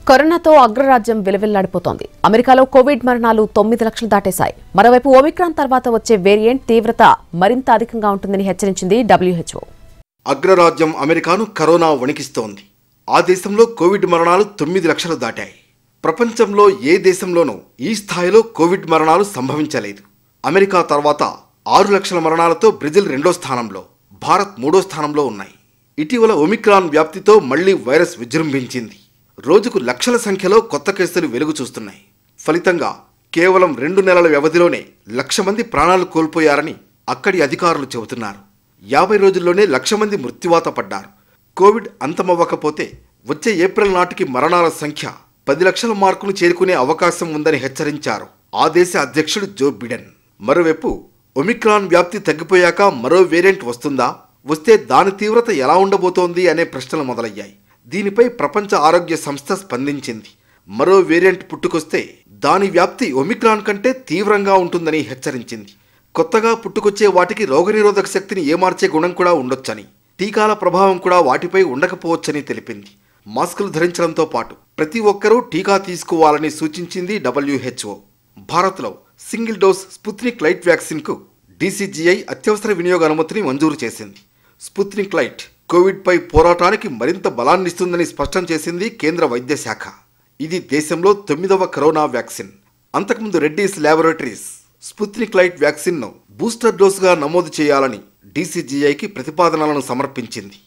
కరోనాతో అగ్రరాజ్యం విలవిల్లాడిపోతోంది అమెరికాలో కోవిడ్ మరణాలు తొమ్మిది లక్షలు దాటేశాయి మరోవైపు ఒమిక్రాన్ తర్వాత వచ్చే వేరియంట్ తీవ్రత మరింత అధికంగా ఉంటుందని హెచ్చరించింది డబ్ల్యూహెచ్ఓ అగ్రరాజ్యం అమెరికాను కరోనా వణికిస్తోంది ఆ దేశంలో కోవిడ్ మరణాలు తొమ్మిది లక్షలు దాటాయి ప్రపంచంలో ఏ దేశంలోనూ ఈ స్థాయిలో కోవిడ్ మరణాలు సంభవించలేదు అమెరికా తర్వాత ఆరు లక్షల మరణాలతో బ్రెజిల్ రెండో స్థానంలో భారత్ మూడో స్థానంలో ఉన్నాయి ఇటీవల ఒమిక్రాన్ వ్యాప్తితో మళ్లీ వైరస్ విజృంభించింది రోజుకు లక్షల సంఖ్యలో కొత్త కేసులు వెలుగు చూస్తున్నాయి ఫలితంగా కేవలం రెండు నెలల వ్యవధిలోనే లక్ష మంది ప్రాణాలు కోల్పోయారని అక్కడి అధికారులు చెబుతున్నారు యాభై రోజుల్లోనే లక్ష మంది మృత్యువాత పడ్డారు కోవిడ్ అంతమవ్వకపోతే వచ్చే ఏప్రిల్ నాటికి మరణాల సంఖ్య పది లక్షల మార్కును చేరుకునే అవకాశం ఉందని హెచ్చరించారు ఆ దేశ అధ్యక్షుడు జో బిడెన్ మరోవైపు ఒమిక్రాన్ వ్యాప్తి తగ్గిపోయాక మరో వేరియంట్ వస్తుందా వస్తే దాని తీవ్రత ఎలా ఉండబోతోంది అనే ప్రశ్నలు మొదలయ్యాయి దీనిపై ప్రపంచ ఆరోగ్య సంస్థ స్పందించింది మరో వేరియంట్ పుట్టుకొస్తే దాని వ్యాప్తి ఒమిక్రాన్ కంటే తీవ్రంగా ఉంటుందని హెచ్చరించింది కొత్తగా పుట్టుకొచ్చే వాటికి రోగనిరోధక శక్తిని ఏమార్చే గుణం కూడా ఉండొచ్చని టీకాల ప్రభావం కూడా వాటిపై ఉండకపోవచ్చని తెలిపింది మాస్కులు ధరించడంతో పాటు ప్రతి ఒక్కరూ టీకా తీసుకోవాలని సూచించింది డబ్ల్యూహెచ్ఓ భారత్లో సింగిల్ డోస్ స్పుత్నిక్ లైట్ వ్యాక్సిన్కు డీసీజీఐ అత్యవసర వినియోగ అనుమతిని మంజూరు చేసింది స్పుత్నిక్ లైట్ కోవిడ్పై పోరాటానికి మరింత బలాన్నిస్తుందని స్పష్టం చేసింది కేంద్ర వైద్య శాఖ ఇది దేశంలో తొమ్మిదవ కరోనా వ్యాక్సిన్ అంతకుముందు రెడ్డీస్ ల్యాబొరేటరీస్ స్పుత్నిక్ లైట్ వ్యాక్సిన్ను బూస్టర్ డోసుగా నమోదు చేయాలని డీసీజీఐకి ప్రతిపాదనలను సమర్పించింది